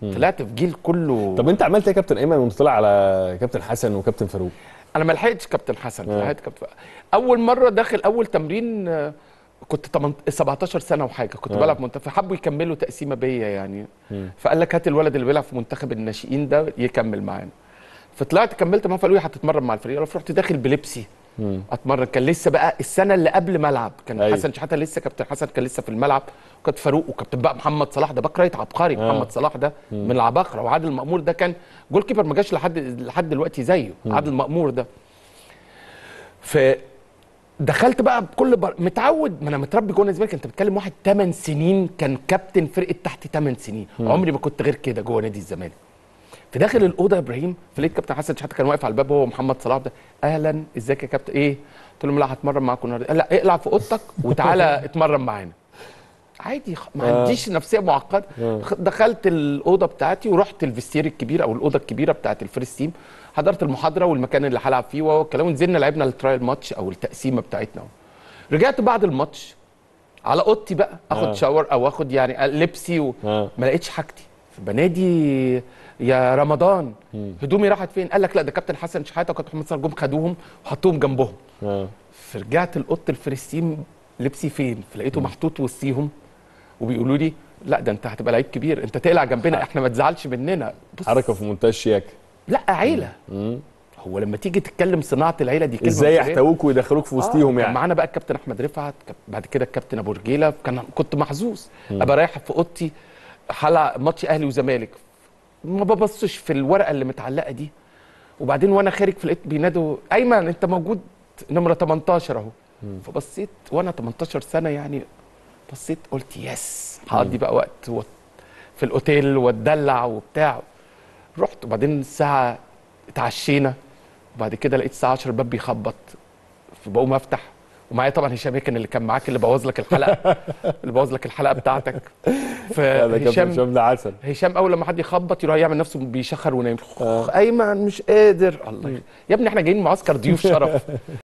طلعت في جيل كله طب انت عملت ايه يا كابتن ايمن وانت طالع على كابتن حسن وكابتن فاروق انا ما لحقتش كابتن حسن آه. لحقت كابتن اول مره داخل اول تمرين آه، كنت 8 17 سنه وحاجه كنت آه. بلعب منتخب فحبوا يكملوا تقسيمه بيا يعني مم. فقال لك هات الولد اللي بيلعب في منتخب الناشئين ده يكمل معانا فطلعت كملت معاهم فقالوا لي هتتمرن مع الفريق رحت داخل بلبسي مم. اتمرن كان لسه بقى السنه اللي قبل ما العب كان أيوة. حسن شحاته لسه كابتن حسن كان لسه في الملعب وكابتن فاروق وكابتن بقى محمد صلاح ده باك رايت عبقري آه. محمد صلاح ده من العباقره وعادل مأمور ده كان جول كيبر ما جاش لحد لحد دلوقتي زيه عادل مأمور ده ف دخلت بقى بكل بر... متعود ما انا متربي جوه الزمالك انت بتتكلم واحد 8 سنين كان كابتن فرقه تحت 8 سنين عمري ما كنت غير كده جوه نادي الزمالك في داخل الاوضه يا ابراهيم فلقيت كابتن حسن شحاته كان واقف على الباب هو ومحمد صلاح ده اهلا ازيك يا كابتن ايه قلت لهم لا هتمرن معاكم النهارده قال لا اقلع في اوضتك وتعالى اتمرن معانا عادي خ- ما آه. عنديش نفسيه معقده آه. خ- دخلت الاوضه بتاعتي ورحت الفستير الكبير او الاوضه الكبيره بتاعت الفيرست تيم حضرت المحاضره والمكان اللي هلعب فيه والكلام ونزلنا لعبنا الترايل ماتش او التقسيمه بتاعتنا رجعت بعد الماتش على اوضتي بقى اخد آه. شاور او اخد يعني لبسي وما آه. لقيتش حاجتي فبنادي يا رمضان هدومي راحت فين قال لك لا ده كابتن حسن شحاته وكابتن محمد صلاح جم خدوهم وحطوهم جنبهم اه فرجعت لاوضه الفريستيم لبسي فين فلقيته محطوط وسطيهم وبيقولوا لي لا ده انت هتبقى لعيب كبير انت تقلع جنبنا احنا ما تزعلش مننا بص حركه في منتهى الشياكه لا عيله هو لما تيجي تتكلم صناعه العيله دي كلمه ازاي مصرية. يحتووك ويدخلوك في وسطيهم كان يعني معانا بقى الكابتن احمد رفعت كاب- بعد كده الكابتن ابو رجيله كان كنت محظوظ ابقى رايح في اوضتي حلقه ماتش اهلي وزمالك ما ببصش في الورقه اللي متعلقه دي وبعدين وانا خارج في لقيت بينادوا ايمن انت موجود نمره 18 اهو فبصيت وانا 18 سنه يعني بصيت قلت يس هقضي بقى وقت و- في الاوتيل واتدلع وبتاع رحت وبعدين الساعه اتعشينا وبعد كده لقيت الساعه 10 الباب بيخبط فبقوم افتح ومعايا طبعا هشام هيكن اللي كان معاك اللي بوظ لك الحلقه اللي بوظ لك الحلقه بتاعتك لا، ده كابتن فهشام هشام ده عسل هشام اول لما حد يخبط يروح يعمل نفسه بيشخر ونايم ايمن مش قادر الله يخ- يا ابني احنا جايين معسكر ضيوف شرف